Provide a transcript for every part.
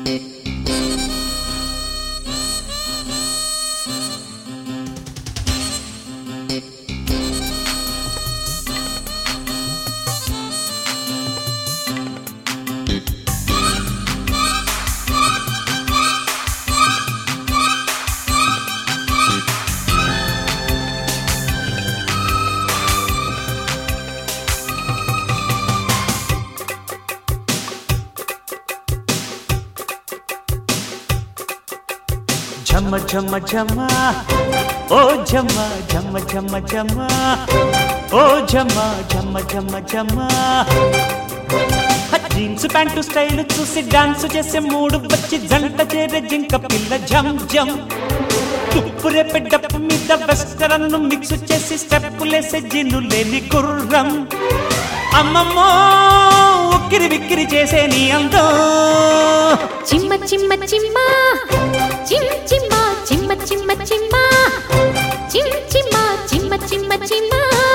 ఝమ ఝమ ఝమ ఓ ఝమ ఝమ ఝమ ఝమ ఓ ఝమ ఝమ ఝమ ఝమ జీన్స్ ప్యాంటు స్టైల్ చూసి డాన్స్ చేసే మూడు వచ్చి జంట చేరే జింక పిల్ల జం జం తుప్పు రేపే డప్పు మీద వెస్టరన్ మిక్స్ చేసి స్టెప్పులేసే జిన్ను లేని గుర్రం అమ్మమ్మో ఉక్కిరి విక్కిరి చేసే నీ అందం చిమ్మ చిమ్మ చిమ్మ చిమ్ చిమ్మ చిమ్మ చిమ్మ చిమ్మ చిమ్ చిమ్మ చిమ్మ చిమ్మ చిమ్మ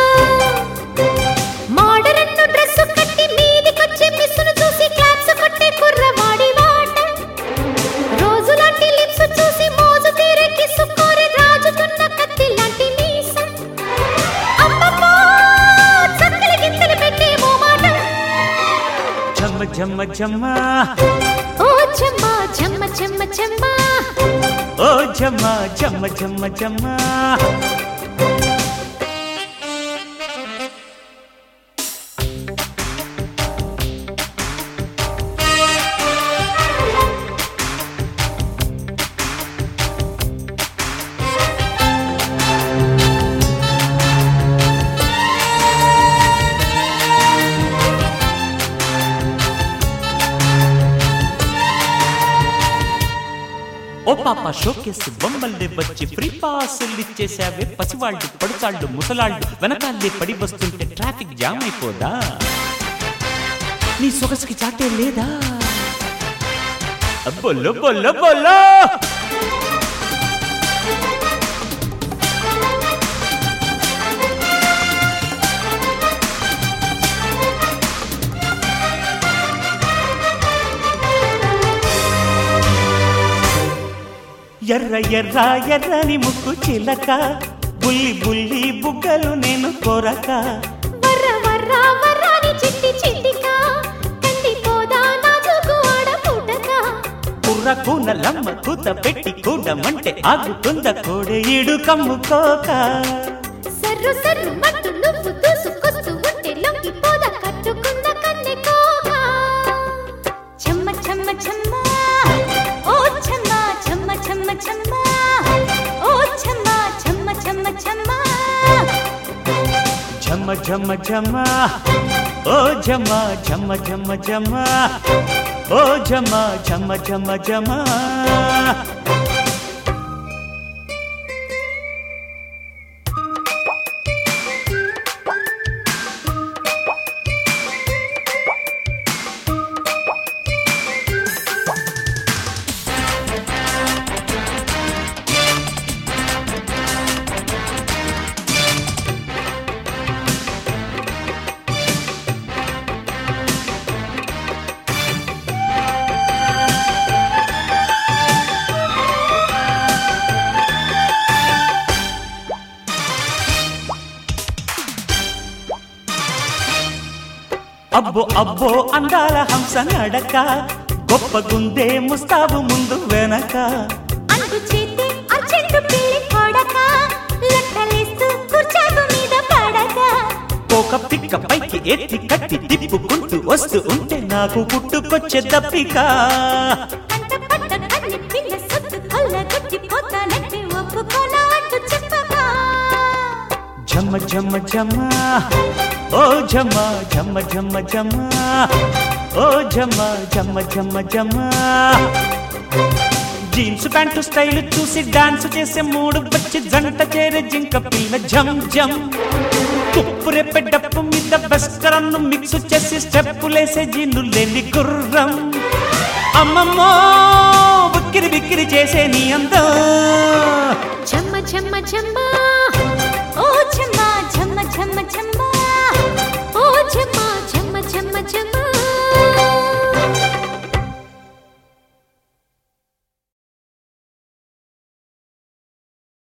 మోడరన్ డ్రెస్ కట్టి మీదికొచ్చే మిస్సును చూసి క్లాప్స్ కొట్టే కుర్రవాడి వాట రోజులాంటి లిప్స్ చూసి మోజు తీరే కిస్సు కోరి రాజుతున్న కత్తి లాంటి మీసం అమ్మమ్మో చక్కలి గింతలు పెట్టే ఓ మాట ఝమ ఝమ ఝమ ఓ చెమ్మ చెమ్మ చెమ్మ చెమ్మ ఓ ఝమ ఝమ ఝమ ఝమ ఓ పాప షోకేసి బొమ్మల్ని వచ్చి ఫ్రీ పాసులు ఇచ్చేసావే పసివాళ్ళు పడుతాళ్ళు ముసలాళ్ళు వెనకాలే పడి వస్తుంటే ట్రాఫిక్ జామ్ అయిపోదా నీ సొగసుకి చాటే లేదా బొల్లో బొల్లో బొల్లో ఎర్ర ఎర్ర ఎర్రని ముక్కు చిలక బుల్లి బుల్లి బుగ్గలు నేను కొరక వర్ర వర్ర వర్రాని చిట్టి చిట్టిక కంది పోదా నాజుకు ఆడ పుటక కుర్ర కూనలమ్మ కూత పెట్టి కూడమంటే ఆగుతుంద కోడే ఈడు కమ్ముకోక సర్రు సర్రు మట్టు నువ్వు దూసుకొస్తూ ఉంటే లొంగి పోదా కట్టుకున్న కన్నె కోక చెమ్మ చెమ్మ చెమ్మ ఓ చెమ్మ చెమ్మ చెమ్మ చెమ్మ ఓ చెమ్మ చెమ్మ చెమ్మ చెమ్మ ఝమ ఝమ ఝమ ఓ ఝమ ఝమ ఝమ ఝమ ఓ ఝమ ఝమ ఝమ ఝమ అబ్బో అబ్బో అందాల హంస నడక గొప్ప గుందే ముస్తాబు ముందు వెనక అంటు చేతి అర్జెంటు పిల్లి కొడక లెక్కలేస్తూ కుర్చాకు మీద పడక ఒక పిక్క పైకి ఎత్తి కట్టి తిప్పుకుంటూ వస్తూ ఉంటే నాకు పుట్టుకొచ్చే దప్పిక కంట పట్ట కన్ని పిల్ల సొత్తు కొల్ల గుట్టి పోతానంటే ఒప్పుకోనా అంటూ చెప్పక ఝమ ఝమ ఝమ ఓ ఝమ ఝమ ఝమ ఝమ ఓ ఝమ ఝమ ఝమ ఝమ జీన్స్ ప్యాంటు స్టైల్ చూసి డాన్స్ చేసే మూడు వచ్చి జంట చేరే జింక పిల్ల జం జం తుప్పు రేపె డప్పు మీద వెస్టరన్ మిక్స్ చేసి స్టెప్పులేసే జీన్ను లేని గుర్రం అమ్మమ్మో ఉక్కిరి బిక్కిరి చేసే నీ అందం చెమ్మ చెమ్మ చెమ్మ ఓ చెమ్మ చెమ్మ చెమ్మ చెమ్మ ఓ చెమ్మ చెమ్మ చెమ్మ చెమ్మ